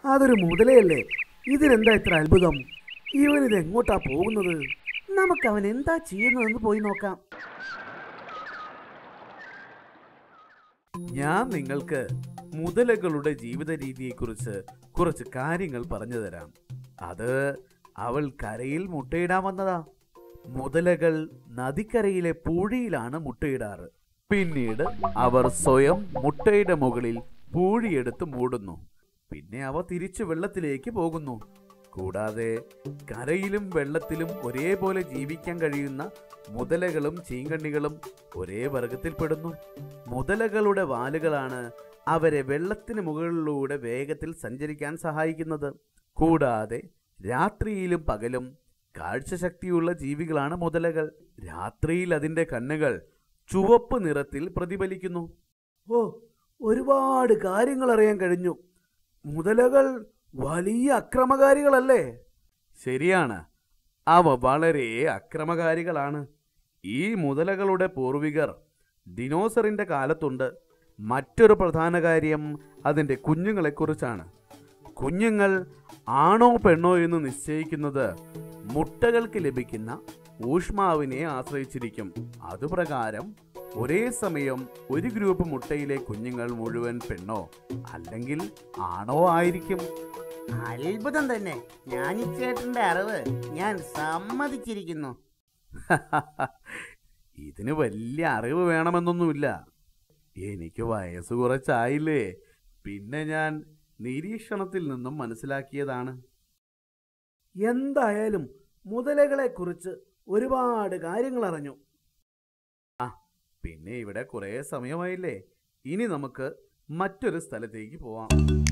അതൊരു മുതലയല്ലേ ഇതിനെന്താ ഇത്ര അത്ഭുതം ഇവനിത് എങ്ങോട്ടാ പോകുന്നത് നമുക്ക് അവൻ എന്താ ചെയ്യുന്നതെന്ന് പോയി നോക്കാം ഞാൻ നിങ്ങൾക്ക് മുതലകളുടെ ജീവിത രീതിയെക്കുറിച്ച് കുറച്ച് കാര്യങ്ങൾ പറഞ്ഞു തരാം അത് അവൾ കരയിൽ മുട്ടയിടാൻ വന്നതാ മുതലകൾ നദിക്കരയിലെ പൂഴിയിലാണ് മുട്ടയിടാറ് പിന്നീട് അവർ സ്വയം മുട്ടയുടെ മുകളിൽ പൂഴിയെടുത്ത് മൂടുന്നു പിന്നെ അവ തിരിച്ചു വെള്ളത്തിലേക്ക് പോകുന്നു കൂടാതെ കരയിലും വെള്ളത്തിലും ഒരേപോലെ ജീവിക്കാൻ കഴിയുന്ന മുതലകളും ചീങ്കണ്ണികളും ഒരേ വർഗത്തിൽപ്പെടുന്നു മുതലകളുടെ വാലുകളാണ് അവരെ വെള്ളത്തിന് മുകളിലൂടെ വേഗത്തിൽ സഞ്ചരിക്കാൻ സഹായിക്കുന്നത് കൂടാതെ രാത്രിയിലും പകലും കാഴ്ചശക്തിയുള്ള ജീവികളാണ് മുതലകൾ രാത്രിയിൽ അതിൻ്റെ കണ്ണുകൾ ചുവപ്പ് നിറത്തിൽ പ്രതിഫലിക്കുന്നു ഓ ഒരുപാട് കാര്യങ്ങൾ അറിയാൻ കഴിഞ്ഞു മുതലകൾ വലിയ അക്രമകാരികളല്ലേ ശരിയാണ് അവ വളരെ അക്രമകാരികളാണ് ഈ മുതലകളുടെ പൂർവികർ ദിനോസറിന്റെ കാലത്തുണ്ട് മറ്റൊരു പ്രധാന കാര്യം അതിൻ്റെ കുഞ്ഞുങ്ങളെക്കുറിച്ചാണ് കുഞ്ഞുങ്ങൾ ആണോ പെണ്ണോ എന്ന് നിശ്ചയിക്കുന്നത് മുട്ടകൾക്ക് ലഭിക്കുന്ന ഊഷ്മാവിനെ ആശ്രയിച്ചിരിക്കും അതുപ്രകാരം ഒരേ സമയം ഒരു ഗ്രൂപ്പ് മുട്ടയിലെ കുഞ്ഞുങ്ങൾ മുഴുവൻ പെണ്ണോ അല്ലെങ്കിൽ ആണോ ആയിരിക്കും അത്ഭുതം തന്നെ ജ്ഞാനിച്ചേട്ടന്റെ അറിവ് ഞാൻ സമ്മതിച്ചിരിക്കുന്നു ഇതിന് വലിയ അറിവ് വേണമെന്നൊന്നുമില്ല എനിക്ക് വയസ്സ് കുറച്ചായില്ലേ പിന്നെ ഞാൻ നിരീക്ഷണത്തിൽ നിന്നും മനസ്സിലാക്കിയതാണ് എന്തായാലും മുതലകളെ കുറിച്ച് ഒരുപാട് കാര്യങ്ങൾ അറിഞ്ഞു ആ പിന്നെ ഇവിടെ കുറേ സമയമായില്ലേ ഇനി നമുക്ക് മറ്റൊരു സ്ഥലത്തേക്ക് പോവാം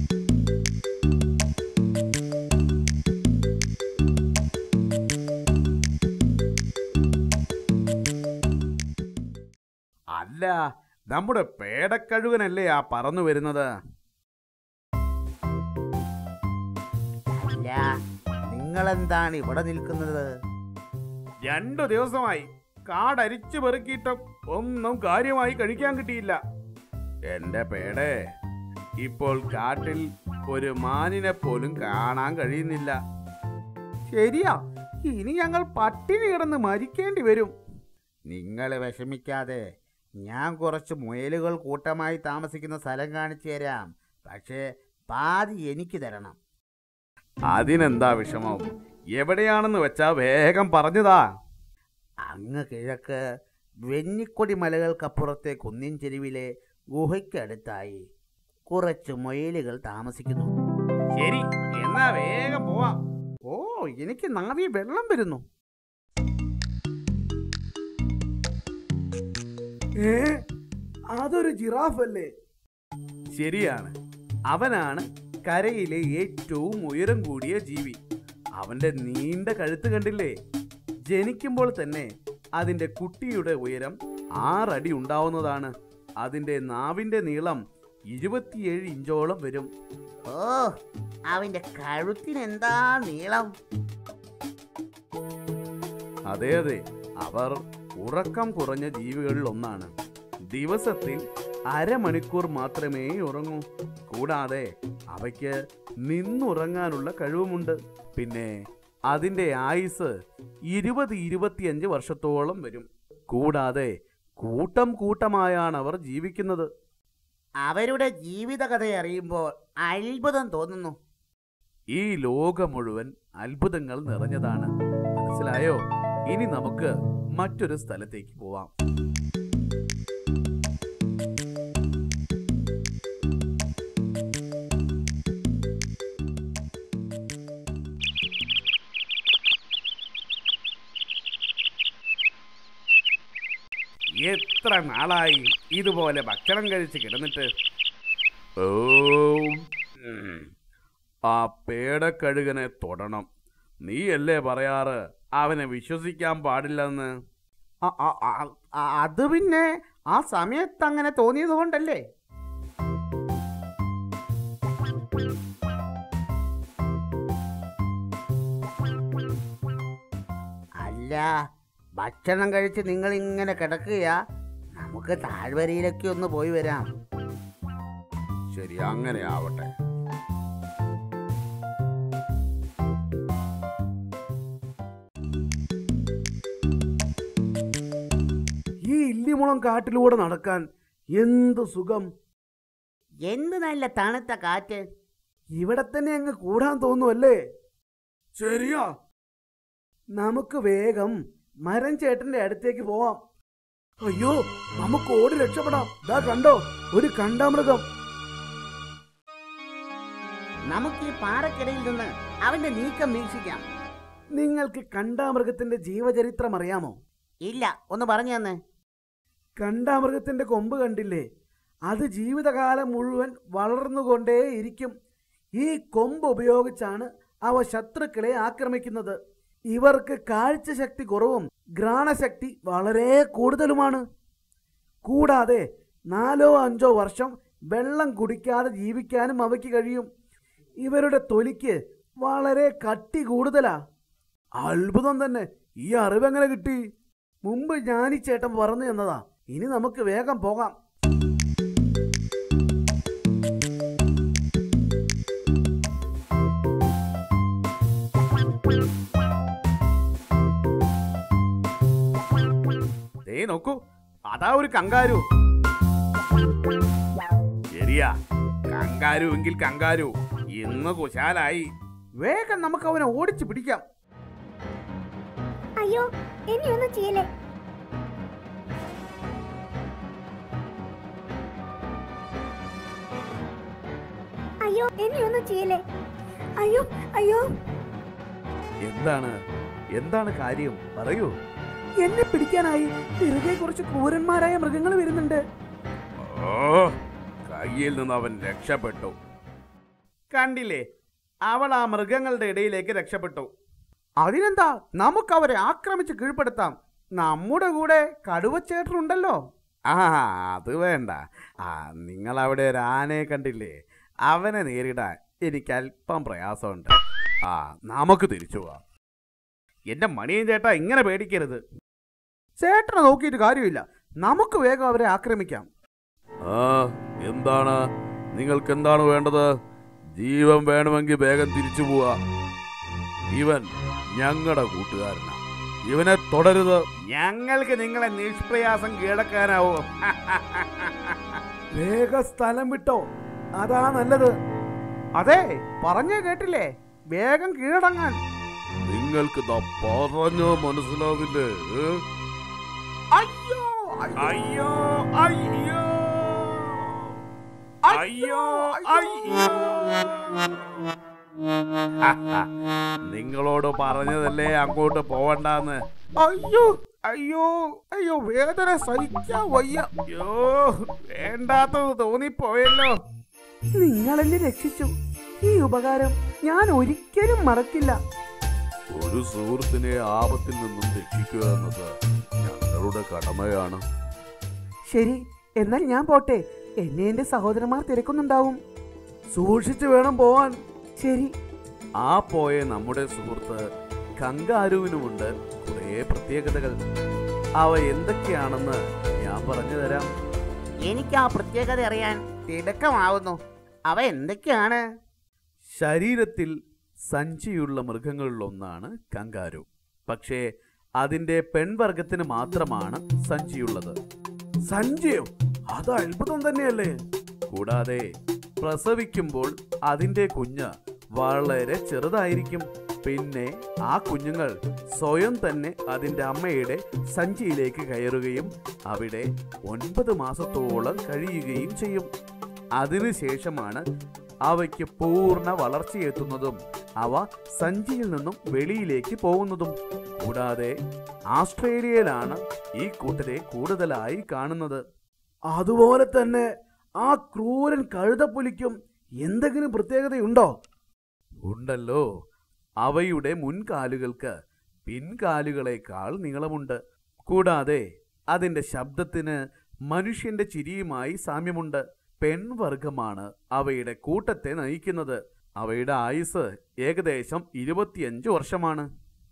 അല്ല നമ്മുടെ പേടക്കഴുകനല്ലേ ആ പറന്നു വരുന്നത് അല്ല നിങ്ങളെന്താണ് ഇവിടെ നിൽക്കുന്നത് രണ്ടു ദിവസമായി കാടരിച്ചു പെറുക്കിയിട്ടും ഒന്നും കാര്യമായി കഴിക്കാൻ കിട്ടിയില്ല എന്റെ പേടേ ഇപ്പോൾ കാട്ടിൽ ഒരു മാനിനെ പോലും കാണാൻ കഴിയുന്നില്ല ശരിയാ ഇനി ഞങ്ങൾ പട്ടിണി കിടന്ന് മരിക്കേണ്ടി വരും നിങ്ങൾ വിഷമിക്കാതെ ഞാൻ കുറച്ച് മുയലുകൾ കൂട്ടമായി താമസിക്കുന്ന സ്ഥലം കാണിച്ചു തരാം പക്ഷേ പാതി എനിക്ക് തരണം അതിനെന്താ വിഷമം എവിടെയാണെന്ന് വെച്ചാ വേഗം പറഞ്ഞതാ അങ്ങ് കിഴക്ക് വെന്നിക്കൊടി മലകൾക്കപ്പുറത്തെ കുന്നിൻ ചെരുവിലെ ഗുഹയ്ക്കടുത്തായി കുറച്ച് മുയലുകൾ താമസിക്കുന്നു ശരി എന്നാ വേഗം പോവാം ഓ എനിക്ക് നാവി വെള്ളം വരുന്നു ഏ അതൊരു ജിറാഫ് അല്ലേ ശരിയാണ് അവനാണ് കരയിലെ ഏറ്റവും ഉയരം കൂടിയ ജീവി അവന്റെ നീണ്ട കഴുത്ത് കണ്ടില്ലേ ജനിക്കുമ്പോൾ തന്നെ അതിന്റെ കുട്ടിയുടെ ഉയരം ആറടി ഉണ്ടാവുന്നതാണ് അതിന്റെ നാവിന്റെ നീളം ഇരുപത്തിയേഴ് ഇഞ്ചോളം വരും ഓ അവന്റെ കഴുത്തിന് എന്താ നീളം അതെ അതെ അവർ ഉറക്കം കുറഞ്ഞ ജീവികളിൽ ഒന്നാണ് ദിവസത്തിൽ അരമണിക്കൂർ മാത്രമേ ഉറങ്ങൂ കൂടാതെ അവയ്ക്ക് നിന്നുറങ്ങാനുള്ള കഴിവുമുണ്ട് പിന്നെ അതിൻ്റെ ആയുസ് ഇരുപത് ഇരുപത്തിയഞ്ച് വർഷത്തോളം വരും കൂടാതെ കൂട്ടം കൂട്ടമായാണ് അവർ ജീവിക്കുന്നത് അവരുടെ ജീവിതകഥ അറിയുമ്പോൾ അത്ഭുതം തോന്നുന്നു ഈ ലോകം മുഴുവൻ അത്ഭുതങ്ങൾ നിറഞ്ഞതാണ് മനസ്സിലായോ ഇനി നമുക്ക് മറ്റൊരു സ്ഥലത്തേക്ക് പോവാം എത്ര നാളായി ഇതുപോലെ ഭക്ഷണം കഴിച്ച് കിടന്നിട്ട് ഓ ഉം. ആ പേടക്കഴുകനെ തൊടണം നീയല്ലേ പറയാറ് അവനെ വിശ്വസിക്കാൻ പാടില്ലെന്ന് അത് പിന്നെ ആ സമയത്ത് അങ്ങനെ തോന്നിയത് കൊണ്ടല്ലേ അല്ല ഭക്ഷണം കഴിച്ച് നിങ്ങൾ ഇങ്ങനെ കിടക്കുകയാ നമുക്ക് താഴ്വരയിലേക്ക് ഒന്ന് പോയി വരാം ശരി അങ്ങനെ ആവട്ടെ ആഞ്ഞുമുളം കാട്ടിലൂടെ നടക്കാൻ എന്ത് സുഖം എന്ത് നല്ല തണുത്ത കാറ്റ് ഇവിടെ തന്നെ അങ്ങ് കൂടാൻ തോന്നുവല്ലേ ശരിയാ നമുക്ക് വേഗം മരം ചേട്ടന്റെ അടുത്തേക്ക് പോവാം അയ്യോ നമുക്ക് ഓടി രക്ഷപ്പെടാം ദാ കണ്ടോ ഒരു കണ്ടാമൃഗം നമുക്ക് ഈ പാറക്കിടയിൽ നിന്ന് അവന്റെ നീക്കം വീക്ഷിക്കാം നിങ്ങൾക്ക് കണ്ടാമൃഗത്തിന്റെ ജീവചരിത്രം അറിയാമോ ഇല്ല ഒന്ന് പറഞ്ഞു തന്നെ കണ്ടാമൃഗത്തിന്റെ കൊമ്പ് കണ്ടില്ലേ അത് ജീവിതകാലം മുഴുവൻ വളർന്നുകൊണ്ടേയിരിക്കും ഈ കൊമ്പ് ഉപയോഗിച്ചാണ് അവ ശത്രുക്കളെ ആക്രമിക്കുന്നത് ഇവർക്ക് കാഴ്ചശക്തി കുറവും ഘ്രാണശക്തി വളരെ കൂടുതലുമാണ് കൂടാതെ നാലോ അഞ്ചോ വർഷം വെള്ളം കുടിക്കാതെ ജീവിക്കാനും അവയ്ക്ക് കഴിയും ഇവരുടെ തൊലിക്ക് വളരെ കട്ടി കൂടുതലാ അത്ഭുതം തന്നെ ഈ അറിവെങ്ങനെ കിട്ടി മുമ്പ് ഞാനീ ചേട്ടൻ പറഞ്ഞു തന്നതാ ഇനി നമുക്ക് വേഗം പോകാം ദേ നോക്കൂ അതാ ഒരു കങ്കാരു ശരിയാ കങ്കാരു എങ്കിൽ കങ്കാരു ഇന്ന് കുശാലായി വേഗം നമുക്ക് അവനെ ഓടിച്ചു പിടിക്കാം അയ്യോ എന്നെ ഒന്നും ചെയ്യലേ അയ്യോ എന്നെ ഒന്നും ചെയ്യലേ അയ്യോ അയ്യോ എന്താണ് എന്താണ് കാര്യം പറയൂ എന്നെ പിടിക്കാനായി തിരികെ കുറച്ച് ക്രൂരന്മാരായ മൃഗങ്ങൾ വരുന്നുണ്ട് ഓ കയ്യിൽ നിന്ന് അവൻ രക്ഷപ്പെട്ടു കണ്ടില്ലേ അവൾ ആ മൃഗങ്ങളുടെ ഇടയിലേക്ക് രക്ഷപ്പെട്ടു അതിനെന്താ നമുക്ക് അവരെ ആക്രമിച്ച് കീഴ്പ്പെടുത്താം നമ്മുടെ കൂടെ കടുവച്ചേട്ടനുണ്ടല്ലോ ആ അത് വേണ്ട ആ നിങ്ങൾ അവിടെ ഒരു ആനയെ കണ്ടില്ലേ അവനെ നേരിടാൻ എനിക്ക് അല്പം പ്രയാസമുണ്ട് ആ നമുക്ക് തിരിച്ചു പോവാം എന്റെ മണിയൻ ചേട്ടാ ഇങ്ങനെ പേടിക്കരുത് ചേട്ടനെ നോക്കിയിട്ട് കാര്യമില്ല നമുക്ക് വേഗം അവരെ ആക്രമിക്കാം ആ എന്താണ് നിങ്ങൾക്ക് എന്താണ് വേണ്ടത് ജീവൻ വേണമെങ്കിൽ വേഗം തിരിച്ചു പോവാ ഇവൻ ഞങ്ങളുടെ കൂട്ടുകാരനാ ഇവനെ തുടരുത് ഞങ്ങൾക്ക് നിങ്ങളെ നിഷ്പ്രയാസം കീഴടക്കാനാവോ വേഗ സ്ഥലം വിട്ടോ അതാ നല്ലത് അതെ പറഞ്ഞേ കേട്ടില്ലേ വേഗം കീഴടങ്ങാൻ നിങ്ങൾക്ക് ദാ പറഞ്ഞോ മനസ്സിലാവില്ലേ ഏ? അയ്യോ അയ്യോ അയ്യോ അയ്യോ അയ്യോ നിങ്ങളോട് പറഞ്ഞതല്ലേ അങ്ങോട്ട് പോവണ്ടെന്ന് അയ്യോ അയ്യോ അയ്യോ വേദന സഹിക്കാൻ വയ്യ അയ്യോ വേണ്ടാത്തത് തോന്നിപ്പോയല്ലോ നിങ്ങളെന്നെ രക്ഷിച്ചു ഈ ഉപകാരം ഞാൻ ഒരിക്കലും മറക്കില്ല ഒരു സുഹൃത്തിനെ ആപത്തിൽ നിന്നും രക്ഷിക്കുക എന്നത് ഞങ്ങളുടെ കടമയാണ് ശരി എന്നാൽ ഞാൻ പോട്ടെ എന്നെ എന്റെ സഹോദരന്മാർ തിരക്കുന്നുണ്ടാവും സൂക്ഷിച്ചു വേണം പോവാൻ ശരി ആ പോയ നമ്മുടെ സുഹൃത്ത് കങ്കാരുവിനുമുണ്ട് കുറേ പ്രത്യേകതകൾ അവ എന്തൊക്കെയാണെന്ന് ഞാൻ പറഞ്ഞു തരാം എനിക്ക് ആ പ്രത്യേകത അറിയാൻ തിടക്കമാവുന്നു അവ എന്തൊക്കെയാണ് ശരീരത്തിൽ സഞ്ചിയുള്ള മൃഗങ്ങളിലൊന്നാണ് കങ്കാരു പക്ഷേ അതിന്റെ പെൺവർഗത്തിന് മാത്രമാണ് സഞ്ചിയുള്ളത് സഞ്ചിയോ അത് അത്ഭുതം തന്നെയല്ലേ കൂടാതെ പ്രസവിക്കുമ്പോൾ അതിന്റെ കുഞ്ഞ് വളരെ ചെറുതായിരിക്കും പിന്നെ ആ കുഞ്ഞുങ്ങൾ സ്വയം തന്നെ അതിന്റെ അമ്മയുടെ സഞ്ചിയിലേക്ക് കയറുകയും അവിടെ ഒൻപത് മാസത്തോളം കഴിയുകയും ചെയ്യും അതിനുശേഷമാണ് അവയ്ക്ക് പൂർണ്ണ വളർച്ചയെത്തുന്നതും അവ സഞ്ചിയിൽ നിന്നും വെളിയിലേക്ക് പോകുന്നതും കൂടാതെ ആസ്ട്രേലിയയിലാണ് ഈ കൂട്ടരെ കൂടുതലായി കാണുന്നത് അതുപോലെ തന്നെ ആ ക്രൂരൻ കഴുതപ്പുലിക്കും എന്തെങ്കിലും പ്രത്യേകതയുണ്ടോ ഉണ്ടല്ലോ അവയുടെ മുൻകാലുകൾക്ക് പിൻകാലുകളേക്കാൾ നീളമുണ്ട് കൂടാതെ അതിന്റെ ശബ്ദത്തിന് മനുഷ്യന്റെ ചിരിയുമായി സാമ്യമുണ്ട് പെൺവർഗമാണ് അവയുടെ കൂട്ടത്തെ നയിക്കുന്നത് അവയുടെ ആയുസ് ഏകദേശം ഇരുപത്തിയഞ്ച് വർഷമാണ്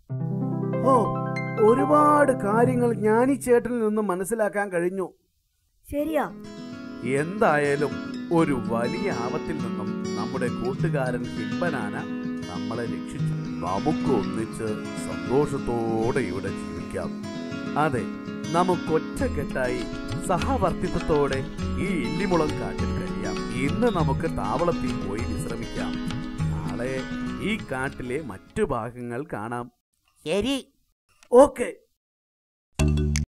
ഓ ഒരുപാട് കാര്യങ്ങൾ ജ്ഞാനി ചേട്ടനിൽ നിന്നും മനസ്സിലാക്കാൻ കഴിഞ്ഞു ശരിയാ എന്തായാലും ഒരു വലിയ ആപത്തിൽ നിന്നും നമ്മുടെ കൂട്ടുകാരൻ ഹിപ്പനാന നമ്മളെ രക്ഷിച്ചു നമുക്ക് ഒന്നിച്ച് സന്തോഷത്തോടെ ഇവിടെ ജീവിക്കാം അതെ നമുക്ക് ഒറ്റക്കെട്ടായി സഹവർത്തിത്വത്തോടെ ഈ ഇല്ലിമുളം കാട്ടിൽ കഴിയാം ഇന്ന് നമുക്ക് താവളത്തിൽ പോയി വിശ്രമിക്കാം നാളെ ഈ കാട്ടിലെ മറ്റു ഭാഗങ്ങൾ കാണാം ശരി ഓക്കെ